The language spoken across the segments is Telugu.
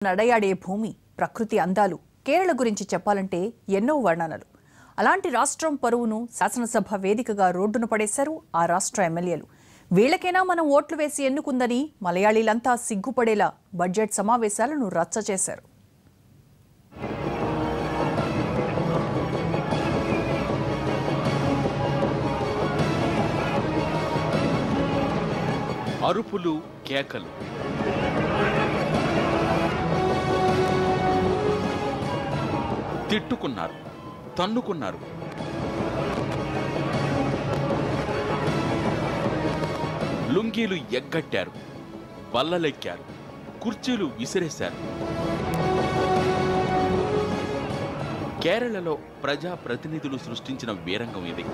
నడయాడే భూమి ప్రకృతి అందాలు కేరళ గురించి చెప్పాలంటే ఎన్నో వర్ణనలు అలాంటి రాష్ట్రం పరువును శాసనసభ వేదికగా రోడ్డున పడేశారు ఆ రాష్ట్ర ఎమ్మెల్యేలు వీళ్ళకైనా మనం ఓట్లు వేసి ఎన్నుకుందని మలయాళీలంతా సిగ్గుపడేలా బడ్జెట్ సమావేశాలను రచ్చ చేశారు అరుపులు కేకలు తిట్టుకున్నారు తన్నుకున్నారు లుంగీలు ఎగ్గట్టారు బల్లలెక్కారు కుర్చీలు విసిరేశారు కేరళలో ప్రజా ప్రతినిధులు సృష్టించిన వీరంగం ఇది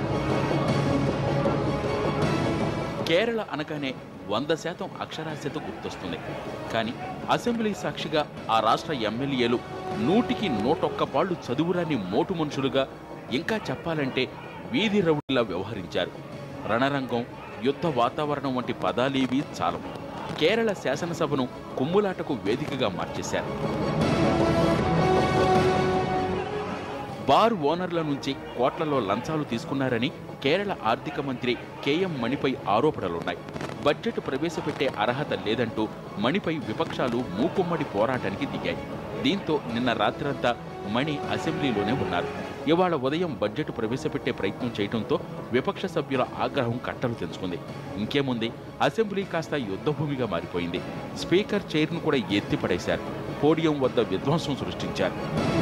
కేరళ అనగానే వంద శాతం అక్షరాస్యత గుర్తొస్తుంది కానీ అసెంబ్లీ సాక్షిగా ఆ రాష్ట్ర ఎమ్మెల్యేలు నూటికి నూటొక్క పాళ్ళు చదువురాని మోటు మనుషులుగా ఇంకా చెప్పాలంటే వీధి రౌడీలా వ్యవహరించారు రణరంగం యుద్ధ వాతావరణం వంటి పదాలేవీ చాలవు కేరళ శాసనసభను కుమ్ములాటకు వేదికగా మార్చేశారు బార్ ఓనర్ల నుంచి కోట్లలో లంచాలు తీసుకున్నారని కేరళ ఆర్థిక మంత్రి కేఎం మణిపై ఆరోపణలున్నాయి బడ్జెట్ ప్రవేశపెట్టే అర్హత లేదంటూ మణిపై విపక్షాలు మూకుమ్మడి పోరాటానికి దిగాయి దీంతో నిన్న రాత్రంతా మణి అసెంబ్లీలోనే ఉన్నారు ఇవాళ ఉదయం బడ్జెట్ ప్రవేశపెట్టే ప్రయత్నం చేయడంతో విపక్ష సభ్యుల ఆగ్రహం కట్టలు తెంచుకుంది ఇంకేముంది అసెంబ్లీ కాస్త యుద్ధభూమిగా మారిపోయింది స్పీకర్ చైర్ను కూడా ఎత్తిపడేశారు పోడియం వద్ద విధ్వంసం సృష్టించారు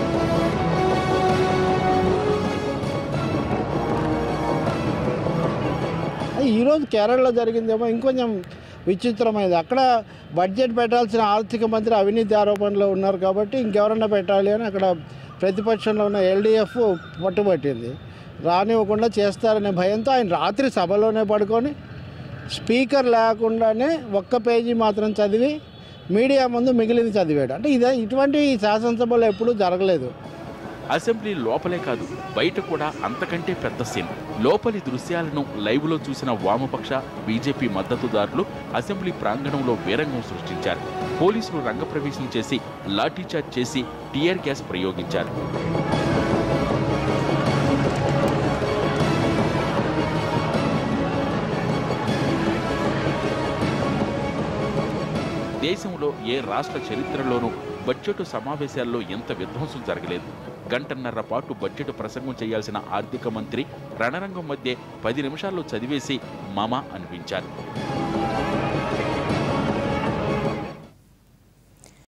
ఈరోజు కేరళలో జరిగిందేమో ఇంకొంచెం విచిత్రమైనది అక్కడ బడ్జెట్ పెట్టాల్సిన ఆర్థిక మంత్రి అవినీతి ఆరోపణలో ఉన్నారు కాబట్టి ఇంకెవరన్నా పెట్టాలి అని అక్కడ ప్రతిపక్షంలో ఉన్న ఎల్డీఎఫ్ పట్టుబట్టింది రానివ్వకుండా చేస్తారనే భయంతో ఆయన రాత్రి సభలోనే పడుకొని స్పీకర్ లేకుండానే ఒక్క పేజీ మాత్రం చదివి మీడియా ముందు మిగిలింది చదివాడు అంటే ఇదే ఇటువంటి శాసనసభలో ఎప్పుడూ జరగలేదు అసెంబ్లీ లోపలే కాదు బయట కూడా అంతకంటే పెద్ద సీన్ లోపలి దృశ్యాలను లైవ్లో చూసిన వామపక్ష బీజేపీ మద్దతుదారులు అసెంబ్లీ ప్రాంగణంలో వీరంగం సృష్టించారు పోలీసులు రంగప్రవేశం చేసి లాఠీచార్జ్ చేసి టియర్ గ్యాస్ ప్రయోగించారు దేశంలో ఏ రాష్ట్ర చరిత్రలోనూ బడ్జెట్ సమావేశాల్లో ఎంత విధ్వంసం జరగలేదు గంటన్నర పాటు బడ్జెట్ ప్రసంగం చేయాల్సిన ఆర్థిక మంత్రి రణరంగం మధ్య పది నిమిషాల్లో చదివేసి మమ అనిపించారు